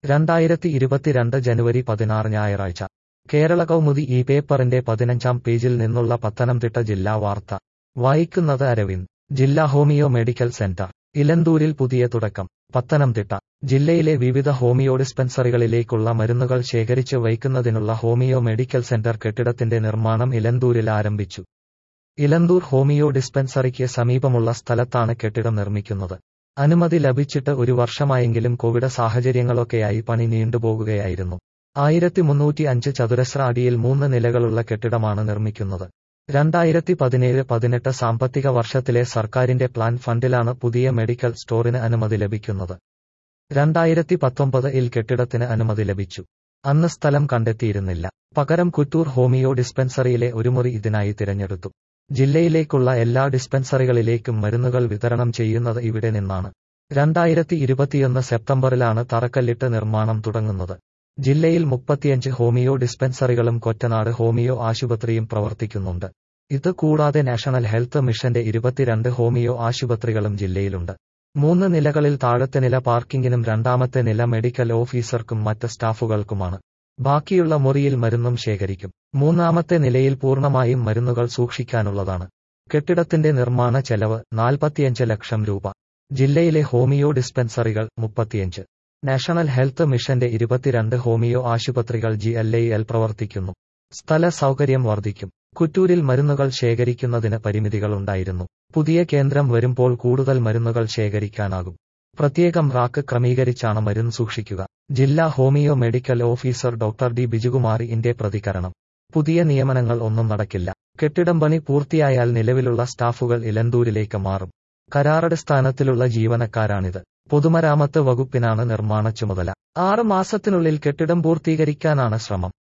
രണ്ടായിരത്തി ഇരുപത്തിരണ്ട് ജനുവരി പതിനാറ് ഞായറാഴ്ച കേരള കൗമുദി ഈ പേപ്പറിന്റെ പതിനഞ്ചാം പേജിൽ നിന്നുള്ള പത്തനംതിട്ട ജില്ലാ വാർത്ത വായിക്കുന്നത് അരവിന്ദ് ജില്ലാ ഹോമിയോ മെഡിക്കൽ സെന്റർ ഇലന്തൂരിൽ പുതിയ തുടക്കം പത്തനംതിട്ട ജില്ലയിലെ വിവിധ ഹോമിയോ ഡിസ്പെൻസറികളിലേക്കുള്ള മരുന്നുകൾ ശേഖരിച്ച് വയ്ക്കുന്നതിനുള്ള ഹോമിയോ മെഡിക്കൽ സെന്റർ കെട്ടിടത്തിന്റെ നിർമ്മാണം ഇലന്തൂരിൽ ആരംഭിച്ചു ഇലന്തൂർ ഹോമിയോ ഡിസ്പെൻസറിക്ക് സമീപമുള്ള സ്ഥലത്താണ് കെട്ടിടം നിർമ്മിക്കുന്നത് അനുമതി ലഭിച്ചിട്ട് ഒരു വർഷമായെങ്കിലും കോവിഡ് സാഹചര്യങ്ങളൊക്കെയായി പണി നീണ്ടുപോകുകയായിരുന്നു ആയിരത്തി മുന്നൂറ്റി അഞ്ച് ചതുരശ്ര അടിയിൽ മൂന്ന് നിലകളുള്ള കെട്ടിടമാണ് നിർമ്മിക്കുന്നത് രണ്ടായിരത്തി പതിനേഴ് പതിനെട്ട് സാമ്പത്തിക വർഷത്തിലെ സർക്കാരിന്റെ പ്ലാൻ ഫണ്ടിലാണ് പുതിയ മെഡിക്കൽ സ്റ്റോറിന് അനുമതി ലഭിക്കുന്നത് രണ്ടായിരത്തി പത്തൊമ്പത് ഇൽ കെട്ടിടത്തിന് അനുമതി ലഭിച്ചു അന്ന് സ്ഥലം കണ്ടെത്തിയിരുന്നില്ല പകരം കുറ്റൂർ ഹോമിയോ ഡിസ്പെൻസറിയിലെ ഒരു മുറി ഇതിനായി തിരഞ്ഞെടുത്തു ജില്ലയിലേക്കുള്ള എല്ലാ ഡിസ്പെൻസറികളിലേക്കും മരുന്നുകൾ വിതരണം ചെയ്യുന്നത് ഇവിടെ നിന്നാണ് രണ്ടായിരത്തി ഇരുപത്തിയൊന്ന് സെപ്റ്റംബറിലാണ് തറക്കല്ലിട്ട് നിർമ്മാണം തുടങ്ങുന്നത് ജില്ലയിൽ മുപ്പത്തിയഞ്ച് ഹോമിയോ ഡിസ്പെൻസറികളും കൊറ്റനാട് ഹോമിയോ ആശുപത്രിയും പ്രവർത്തിക്കുന്നുണ്ട് ഇത് കൂടാതെ നാഷണൽ ഹെൽത്ത് മിഷന്റെ ഇരുപത്തിരണ്ട് ഹോമിയോ ആശുപത്രികളും ജില്ലയിലുണ്ട് മൂന്ന് നിലകളിൽ താഴത്തെ നില പാർക്കിങ്ങിനും രണ്ടാമത്തെ നില മെഡിക്കൽ ഓഫീസർക്കും മറ്റ് സ്റ്റാഫുകൾക്കുമാണ് ബാക്കിയുള്ള മുറിയിൽ മരുന്നും ശേഖരിക്കും മൂന്നാമത്തെ നിലയിൽ പൂർണ്ണമായും മരുന്നുകൾ സൂക്ഷിക്കാനുള്ളതാണ് കെട്ടിടത്തിന്റെ നിർമ്മാണ ചെലവ് നാൽപ്പത്തിയഞ്ച് ലക്ഷം രൂപ ജില്ലയിലെ ഹോമിയോ ഡിസ്പെൻസറികൾ മുപ്പത്തിയഞ്ച് നാഷണൽ ഹെൽത്ത് മിഷന്റെ ഇരുപത്തിരണ്ട് ഹോമിയോ ആശുപത്രികൾ ജി എൽ എൽ പ്രവർത്തിക്കുന്നു സ്ഥല സൗകര്യം വർദ്ധിക്കും കുറ്റൂരിൽ മരുന്നുകൾ ശേഖരിക്കുന്നതിന് പരിമിതികളുണ്ടായിരുന്നു പുതിയ കേന്ദ്രം വരുമ്പോൾ കൂടുതൽ മരുന്നുകൾ ശേഖരിക്കാനാകും പ്രത്യേകം റാക്ക് ക്രമീകരിച്ചാണ് മരുന്ന് സൂക്ഷിക്കുക ജില്ലാ homeo medical officer doctor D ബിജുകുമാറിന്റെ പ്രതികരണം പുതിയ നിയമനങ്ങൾ ഒന്നും നടക്കില്ല കെട്ടിടം പണി പൂർത്തിയായാൽ നിലവിലുള്ള സ്റ്റാഫുകൾ ഇലന്തൂരിലേക്ക് മാറും കരാറടിസ്ഥാനത്തിലുള്ള ജീവനക്കാരാണിത് പൊതുമരാമത്ത് വകുപ്പിനാണ് നിർമ്മാണ ചുമതല ആറ് മാസത്തിനുള്ളിൽ കെട്ടിടം പൂർത്തീകരിക്കാനാണ് ശ്രമം